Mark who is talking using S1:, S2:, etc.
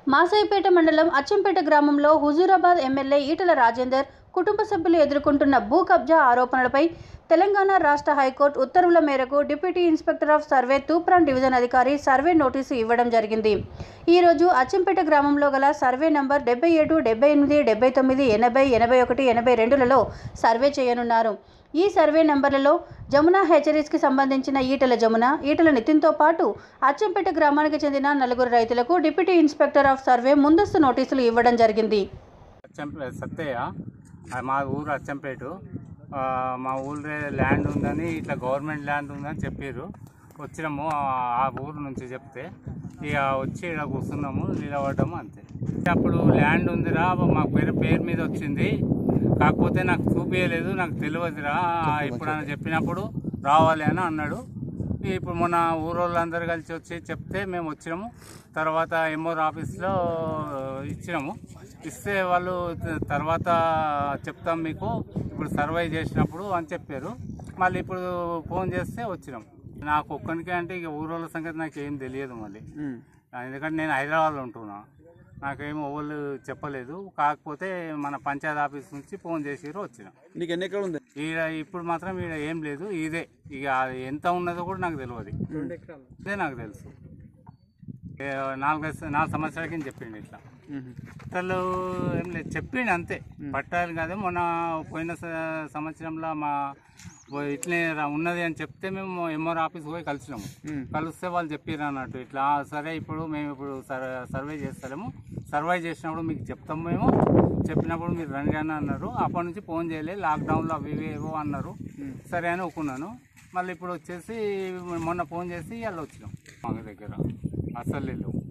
S1: మాసాయిపేట మండలం అచ్చంపేట గ్రామంలో హుజూరాబాద్ ఎమ్మెల్యే ఈటల రాజేందర్ కుటుంబ సభ్యులు ఎదుర్కొంటున్న భూ కబ్జా ఆరోపణలపై తెలంగాణ రాష్ట్ర హైకోర్టు ఉత్తర్వుల మేరకు deputy inspector of survey Toopran division అధికారి సర్వే నోటీసు ఇవ్వడం జరిగింది ఈరోజు అచ్చంపేట గ్రామంలో గల సర్వే నంబర్ డెబ్బై ఏడు డెబ్బై ఎనిమిది డెబ్బై తొమ్మిది ఎనభై ఎనభై ఒకటి ఎనభై రెండులలో సర్వే చేయనున్నారు ఈ సర్వే నంబర్లలో జమున హెచరీస్కి సంబంధించిన ఈటల జమున ఈటల నితిన్తో పాటు అచ్చంపేట గ్రామానికి చెందిన నలుగురు రైతులకు డిప్యూటీ ఇన్స్పెక్టర్ ఆఫ్ సర్వే ముందస్తు నోటీసులు ఇవ్వడం జరిగింది
S2: అచ్చంపే సత్తయ్య ఆ మా ఊరు అచ్చంపేట ఆ, మా ఊళ్ళో ల్యాండ్ ఉందని ఇట్లా గవర్నమెంట్ ల్యాండ్ ఉందని చెప్పారు వచ్చినాము ఆ- ఆ ఊరు నుంచి చెప్తే ఇక వచ్చి ఇక్కడ కూర్చున్నాము నిలబడ్డాము అంతే అప్పుడు ల్యాండ్ ఉందిరా మా పేరు పేరు మీద వచ్చింది కాకపోతే నాకు చూపించలేదు నాకు తెలియదురా ఇప్పుడు అని చెప్పినప్పుడు రావాలి అని అన్నాడు ఇప్పుడు మొన్న ఊరోళ్ళందరూ కలిసి వచ్చి చెప్తే మేము వచ్చినాము తర్వాత ఎంఆర్ ఆఫీస్లో ఇచ్చినాము ఇస్తే వాళ్ళు త- తర్వాత చెప్తాం మీకు ఇప్పుడు సర్వే చేసినప్పుడు అని చెప్పారు మళ్ళీ ఇప్పుడు ఫోన్ చేస్తే వచ్చినాం నాకు ఒక్కనికే అంటే ఇక ఊరోళ్ళ సంగతి నాకు ఏం తెలియదు మళ్ళీ ఎందుకంటే నేను హైదరాబాద్లో ఉంటున్నా నాకేం ఎవరు చెప్పలేదు కాకపోతే మన పంచాయత్ ఆఫీస్ నుంచి ఫోన్ చేసిరు వచ్చినాం
S3: నీకు ఎన్ని ఎకరాలు ఉంది
S2: ఈడ ఇప్పుడు మాత్రం ఈడ ఏం లేదు ఇదే ఇక అది ఎంత ఉన్నదో కూడా నాకు తెలియదు ఇదే నాకు తెలుసు ఏ నాలుగైదు నాలుగు సంవత్సరాల కింద చెప్పిండు ఇట్లా అసలు ఏం లేదు చెప్పిండు అంతే పట్టాలి కాదు మొన్న పోయిన స- సంవత్సరంలో మా ఓ ఇట్లే రా- ఉన్నది అని చెప్తే మేము ఎంఆర్ ఆఫీస్ పోయి కలిసినాము కలిస్తే వాళ్ళు చెప్పారు అన్నట్టు ఇట్లా "ఆ, సరే ఇప్పుడు మేము ఇప్పుడు సర్- సర్వే చేస్తాము సర్వే చేసినప్పుడు మీకు చెప్తాము మేము చెప్పినప్పుడు మీరు రండి అని అన్నారు అప్పటి నుంచి ఫోన్ చేయలేదు లాక్డౌన్లో అవి ఇవి ఏవో అన్నారు సరే అని ఒప్పుకున్నాను మళ్ళీ ఇప్పుడు వచ్చేసి మొన్న ఫోన్ చేసి వాళ్ళు వచ్చినాం మా దగ్గర అసలు లేవు